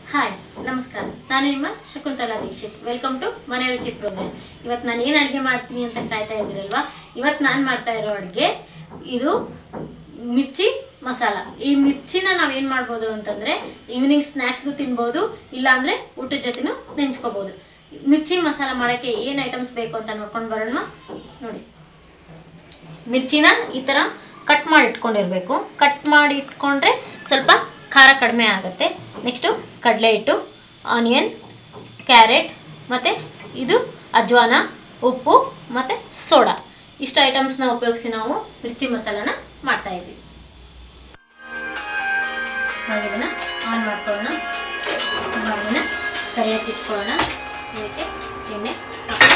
Hi ನಮಸ್ಕಾರ ನಾನು ನಿಮ್ಮ ಶಕುಂತಲಾ ದೀಕ್ಷಿತ್ ವೆಲ್ಕಮ್ ಟು ಮನೆ ರುಚಿ ಪ್ರೋಗ್ರಾಮ್ ಇವತ್ತು ನಾನು ಏನು ಅಡುಗೆ ಮಾಡ್ತೀನಿ ಅಂತ ಕಾಯ್ತಾ ಇದ್ದೀರಲ್ವಾ ಇವತ್ತು ನಾನು ಮಾಡ್ತಾ ಇರೋ ಅಡುಗೆ ಇದು ಮಿರ್ಚಿ ಮಸಾಲ ಈ ಮಿರ್ಚಿನ ನಾವೇನು ಮಾಡ್ಬೋದು ಅಂತಂದರೆ ಈವ್ನಿಂಗ್ ಸ್ನ್ಯಾಕ್ಸ್ಗೂ ತಿನ್ಬೋದು ಇಲ್ಲಾಂದರೆ ಊಟದ ಜೊತೆನೂ ನೆಂಚ್ಕೋಬೋದು ಮಿರ್ಚಿ ಮಸಾಲ ಮಾಡೋಕ್ಕೆ ಏನು ಐಟಮ್ಸ್ ಬೇಕು ಅಂತ ನೋಡ್ಕೊಂಡು ಬರೋಣ ನೋಡಿ ಮಿರ್ಚಿನ ಈ ಥರ ಕಟ್ ಮಾಡಿ ಇಟ್ಕೊಂಡಿರಬೇಕು ಕಟ್ ಮಾಡಿ ಇಟ್ಕೊಂಡ್ರೆ ಸ್ವಲ್ಪ ಖಾರ ಕಡಿಮೆ ಆಗುತ್ತೆ ನೆಕ್ಸ್ಟು ಕಡಲೆ ಹಿಟ್ಟು ಆನಿಯನ್ ಕ್ಯಾರೆಟ್ ಮತ್ತು ಇದು ಅಜ್ವಾನ ಉಪ್ಪು ಮತ್ತು ಸೋಡಾ ಇಷ್ಟು ಐಟಮ್ಸ್ನ ಉಪಯೋಗಿಸಿ ನಾವು ಮಿರ್ಚಿ ಮಸಾಲಾನ ಮಾಡ್ತಾ ಇದ್ದೀವಿ ಇವಾಗ ಇದನ್ನು ಆನ್ ಮಾಡ್ಕೊಳ್ಳೋಣ ಇವಾಗಿನ ಕರಿಯಕ್ಕೆ ಇಟ್ಕೊಳ್ಳೋಣ ಇದಕ್ಕೆ ಎಣ್ಣೆ ಹಾಕೋಣ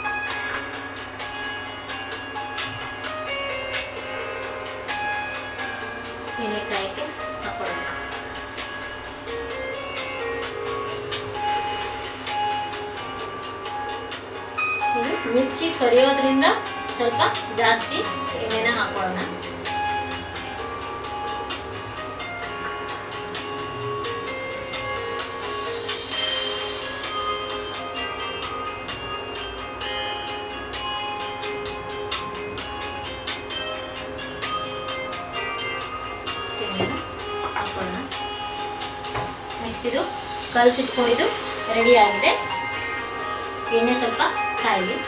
ಎಣ್ಣೆ ಕಾಯಕ್ಕೆ ಹಾಕೊಳ್ಳೋಣ ಇದು ಮಿರ್ಚಿ ಕರಿಯೋದ್ರಿಂದ ಸ್ವಲ್ಪ ಜಾಸ್ತಿ ಎಣ್ಣೆನ ಹಾಕೊಳ್ಳೋಣ ಇಷ್ಟು ಎಣ್ಣೆನ ಹಾಕೊಳ್ಳೋಣ ನೆಕ್ಸ್ಟ್ ಇದು ಕಲಸಿಟ್ಕೊಂಡಿದ್ದು ರೆಡಿ ಆಗಿದೆ ಎಣ್ಣೆ ಸ್ವಲ್ಪ ಕಾಯಿಲಿ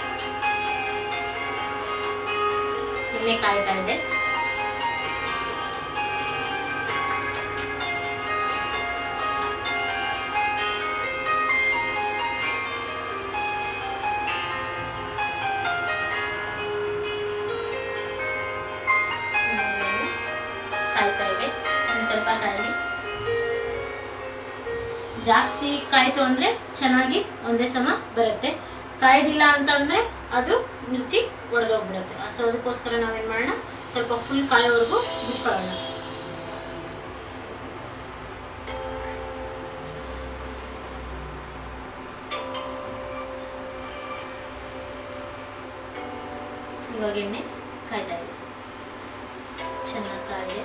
ಎಣ್ಣೆ ಕಾಯ್ತಾ ಇದೆ ಎಣ್ಣೆ ಕಾಯ್ತಾ ಇದೆ ಒಂದು ಸ್ವಲ್ಪ ಕಾಯಿಲಿ ಜಾಸ್ತಿ ಕಾಯ್ತು ಅಂದರೆ ಚೆನ್ನಾಗಿ ಒಂದೇ ಸಮ ಬರುತ್ತೆ ಕಾಯ್ದಿಲ್ಲ ಅಂತಂದರೆ ಅದು ಮಿರ್ಚಿ ಒಡೆದೋಗ್ಬಿಡುತ್ತೆ ಸೊ ಅದಕ್ಕೋಸ್ಕರ ನಾವೇನು ಮಾಡೋಣ ಸ್ವಲ್ಪ ಫುಲ್ ಕಾಯೋವರೆಗೂ ಬಿಟ್ಕೊಳ್ಳೋಣ ಇವಾಗ ಎಣ್ಣೆ ಕಾಯ್ತಾ ಇದೆ ಚೆನ್ನಾಗಿ ಕಾಯಿದೆ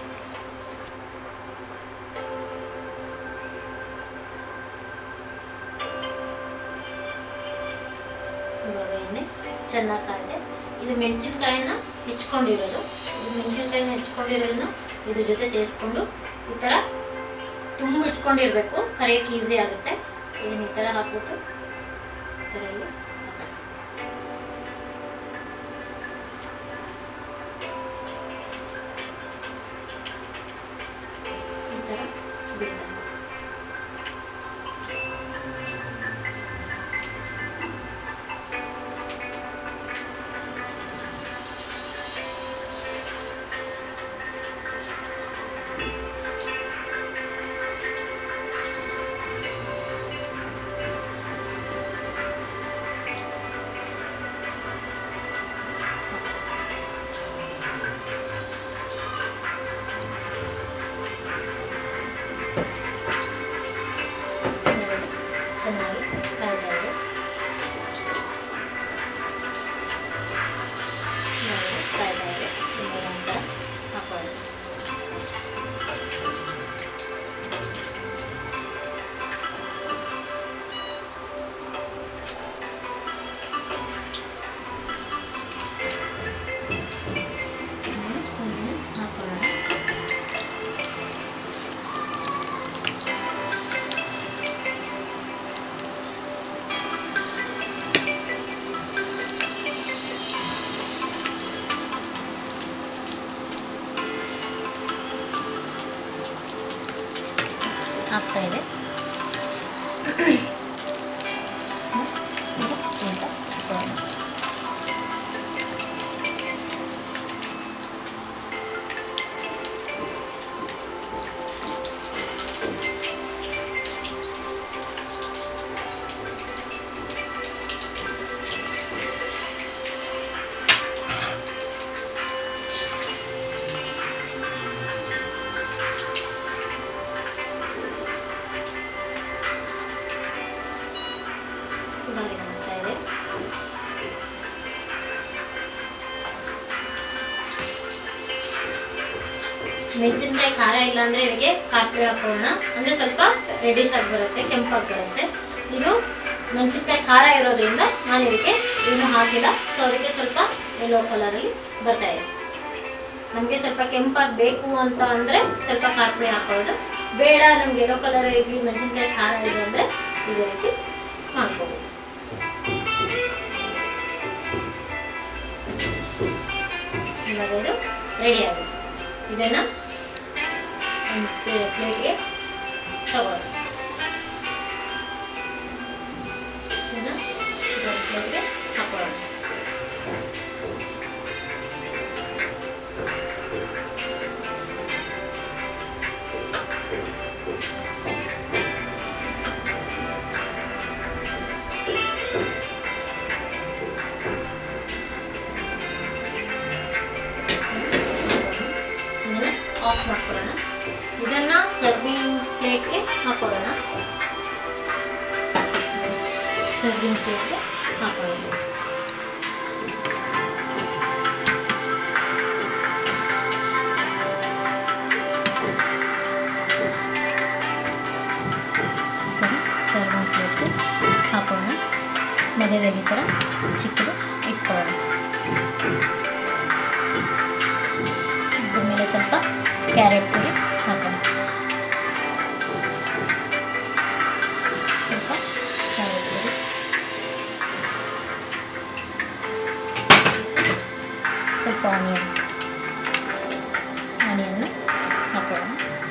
ಇವಾಗ ಎಣ್ಣೆ ಚೆನ್ನಾಗಿ ಕಾಯಿದೆ ಇದು ಮೆಣಸಿನ್ಕಾಯಿನ ಹೆಚ್ಕೊಂಡಿರೋದು ಇದು ಮೆಣಸಿನ್ಕಾಯಿನ ಹೆಚ್ಕೊಂಡಿರೋದನ್ನ ಇದ್ರ ಜೊತೆ ಸೇರಿಸ್ಕೊಂಡು ಈ ಥರ ತುಂಬ ಇಟ್ಕೊಂಡಿರ್ಬೇಕು ಕರಿಯಕ್ಕೆ ಈಸಿ ಆಗುತ್ತೆ ಇದನ್ನ ಈ ಥರ ಹಾಕ್ಬಿಟ್ಟು ಈ ಥರ ಇಲ್ಲಿ ಹಾಕೋಣ. ಈ ಥರ ಬಿಡ್ತಾರೆ ನೋಡಿ, ಚೆನ್ನಾಗಿ ಕಾಯ್ತಾ ಇದೆ ನೋಡಿ, ಕಾಯ್ತಾ ಇದೆ ಇವಾಗ ಒಂಥರ ಹಾಕೊಳ್ಳೋಣ ಹ್ಮ್, ಹ್ಮ್, ಹಾಕೊಳ್ಳೋಣ ಆಗ್ತಾ ಇದೆ ಇದು ಸ್ವಲ್ಪ ಹಾಕೊಳ್ಳೋಣ. ಮೆಣಸಿನ್ಕಾಯಿ ಖಾರ ಇಲ್ಲ ಅಂದರೆ ಇದಕ್ಕೆ ಕಾಪಿ ಹಾಕೋಣ ಅಂದರೆ ಸ್ವಲ್ಪ ರೆಡಿಶ್ ಆಗಿ ಬರುತ್ತೆ ಕೆಂಪಾಗಿ ಬರುತ್ತೆ ಇದು ಮೆಣಸಿನ್ಕಾಯಿ ಖಾರ ಇರೋದ್ರಿಂದ ನಾನು ಇದಕ್ಕೆ ಏನು ಹಾಕಿಲ್ಲ ಸೊ ಅದಕ್ಕೆ ಸ್ವಲ್ಪ ಯೆಲ್ಲೋ ಕಲರಲ್ಲಿ ಬರ್ತಾ ಇದೆ ನಮಗೆ ಸ್ವಲ್ಪ ಕೆಂಪಾಗಿ ಬೇಕು ಅಂತ ಅಂದರೆ ಸ್ವಲ್ಪ ಖಾರ ಪುಡಿ ಹಾಕೊಳ್ಳೋದು ಬೇಡ ನಮ್ಗೆ ಯೆಲ್ಲೋ ಕಲರ್ ಇರಲಿ ಮೆಣಸಿನ್ಕಾಯಿ ಖಾರ ಇದೆ ಅಂದರೆ ಇದೇ ರೀತಿ ಮಾಡ್ಕೋಬೋದು ಇವಾಗ ಇದು ರೆಡಿ ಆಗುತ್ತೆ ಇದನ್ನು ಒಂದು ಪ್ಲೇಟ್ಗೆ ತಗೊಳ್ಳಿ ಇದನ್ನು ಒಂದು ಪ್ಲೇಟ್ಗೆ ಹಾಕೊಳ್ಳೋಣ ಇದನ್ನ ಆಫ್ ಮಾಡ್ಕೊಳ್ಳೋಣ ಇದನ್ನ ಸರ್ವಿಂಗ್ ಪ್ಲೇಟ್ಗೆ ಹಾಕೊಳ್ಳೋಣ ಸರ್ವಿಂಗ್ ಪ್ಲೇಟ್ಗೆ ಹಾಕೊಳ್ಳೋಣ ಸರ್ವಿಂಗ್ ಪ್ಲೇಟ್ಗೆ ಹಾಕೋಣ ಮಧ್ಯದಲ್ಲಿ ಈ ಥರ ಚಿಕ್ಕದು ಇಟ್ಕೊಳ್ಳೋಣ ಇದ್ರ ಮೇಲೆ ಸ್ವಲ್ಪ ಕ್ಯಾರೆಟ್ ಪುಡಿ ಹಾಕೋಣ ಸ್ವಲ್ಪ ಕ್ಯಾರೆಟ್ ಪುಡಿ ಸ್ವಲ್ಪ ಆನಿಯನ್ ಆನಿಯನ್ನ ಹಾಕೋಣ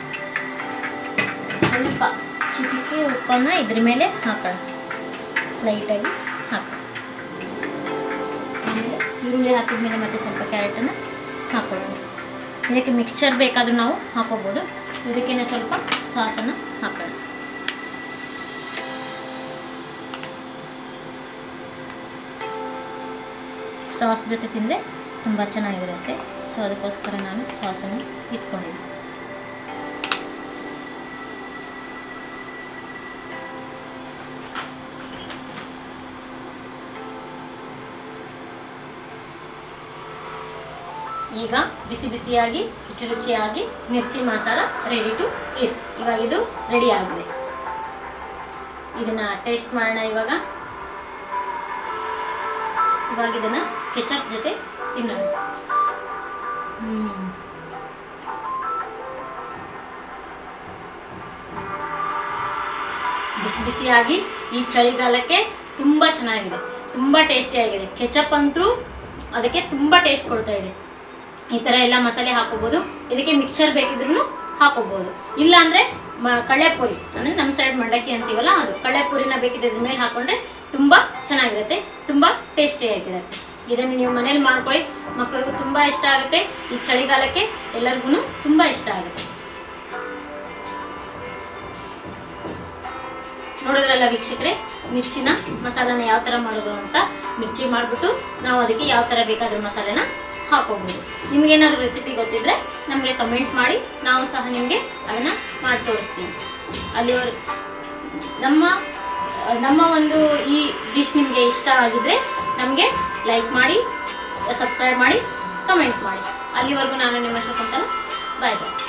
ಸ್ವಲ್ಪ ಚಿಟಿಕೆ ಉಪ್ಪನ್ನು ಇದ್ರ ಮೇಲೆ ಹಾಕೋಣ ಲೈಟಾಗಿ ಹಾಕೋಣ ಆಮೇಲೆ ಈರುಳ್ಳಿ ಹಾಕಿದ್ಮೇಲೆ ಮತ್ತೆ ಸ್ವಲ್ಪ ಕ್ಯಾರೆಟನ್ನು ಹಾಕೊಳ್ಳೋಣ ಇದಕ್ಕೆ ಮಿಕ್ಸ್ಚರ್ ಬೇಕಾದರೂ ನಾವು ಹಾಕೋಬೋದು ಇದಕ್ಕೇನೆ ಸ್ವಲ್ಪ ಸಾಸನ್ನು ಹಾಕೋಣ ಸಾಸ್ ಜೊತೆ ತಿಂದರೆ ತುಂಬ ಚೆನ್ನಾಗಿರುತ್ತೆ ಸೊ ಅದಕ್ಕೋಸ್ಕರ ನಾನು ಸಾಸನ್ನು ಇಟ್ಕೊಂಡಿದ್ದೆ ಈಗ ಬಿಸಿ ಬಿಸಿಯಾಗಿ ರುಚಿ ರುಚಿಯಾಗಿ mirchi masala ready to eat ಇವಾಗ ಇದು ರೆಡಿ ಆಗಿದೆ ಇದನ್ನ ಟೇಸ್ಟ್ ಮಾಡೋಣ ಇವಾಗ ಇವಾಗ ಇದನ್ನ ಕೆಚಪ್ ಜೊತೆ ತಿನ್ನೋಣ ಹ್ಮ್. ಬಿಸಿ ಬಿಸಿಯಾಗಿ ಈ ಚಳಿಗಾಲಕ್ಕೆ ತುಂಬ ಚೆನ್ನಾಗಿದೆ ತುಂಬ ಟೇಸ್ಟಿಯಾಗಿದೆ ಕೆಚಪ್ ಅಂತೂ ಅದಕ್ಕೆ ತುಂಬ ಟೇಸ್ಟ್ ಕೊಡ್ತಾ ಇದೆ ಈ ಥರ ಎಲ್ಲ ಮಸಾಲೆ ಹಾಕೋಬೋದು ಇದಕ್ಕೆ ಮಿಕ್ಸರ್ ಬೇಕಿದ್ರೂ ಹಾಕೋಬೋದು ಇಲ್ಲ ಅಂದರೆ ಮ ಕಳ್ಳೆಪುರಿ ಅಂದರೆ ನಮ್ಮ ಸೈಡ್ ಮಂಡಕ್ಕಿ ಅಂತೀವಲ್ಲ ಅದು ಕಳ್ಳೆಪುರಿನ ಬೇಕಿದ್ರೆ ಇದ್ರ ಮೇಲೆ ಹಾಕೊಂಡ್ರೆ ತುಂಬ ಚೆನ್ನಾಗಿರುತ್ತೆ ತುಂಬ ಟೇಸ್ಟಿಯಾಗಿರುತ್ತೆ ಇದನ್ನು ನೀವು ಮನೇಲಿ ಮಾಡ್ಕೊಳ್ಳಿ ಮಕ್ಕಳಿಗೂ ತುಂಬ ಇಷ್ಟ ಆಗುತ್ತೆ ಈ ಚಳಿಗಾಲಕ್ಕೆ ಎಲ್ಲರಿಗೂ ತುಂಬ ಇಷ್ಟ ಆಗುತ್ತೆ ನೋಡಿದ್ರಲ್ಲ ವೀಕ್ಷಕರೇ ಮಿರ್ಚಿನ ಮಸಾಲಾನ ಯಾವ ಥರ ಮಾಡೋದು ಅಂತ ಮಿರ್ಚಿ ಮಾಡಿಬಿಟ್ಟು ನಾವು ಅದಕ್ಕೆ ಯಾವ ಥರ ಬೇಕಾದ್ರೆ ಮಸಾಲೆನ ಹಾಕೋಬೋದು ನಿಮ್ಗೇನಾದ್ರು ರೆಸಿಪಿ ಗೊತ್ತಿದ್ರೆ ನಮಗೆ ಕಮೆಂಟ್ ಮಾಡಿ ನಾವು ಸಹ ನಿಮಗೆ ಅದನ್ನು ಮಾಡಿ ತೋರಿಸ್ತೀವಿ ಅಲ್ಲಿವರೆಗೆ ನಮ್ಮ ನಮ್ಮ ಒಂದು ಈ ಡಿಶ್ ನಿಮಗೆ ಇಷ್ಟ ಆಗಿದ್ರೆ ನಮಗೆ ಲೈಕ್ ಮಾಡಿ ಸಬ್ಸ್ಕ್ರೈಬ್ ಮಾಡಿ ಕಮೆಂಟ್ ಮಾಡಿ ಅಲ್ಲಿವರೆಗೂ ನಾನು ನಿಮ್ಮ ಶಕುಂತಲ ಬಾಯ್ ಬಾಯ್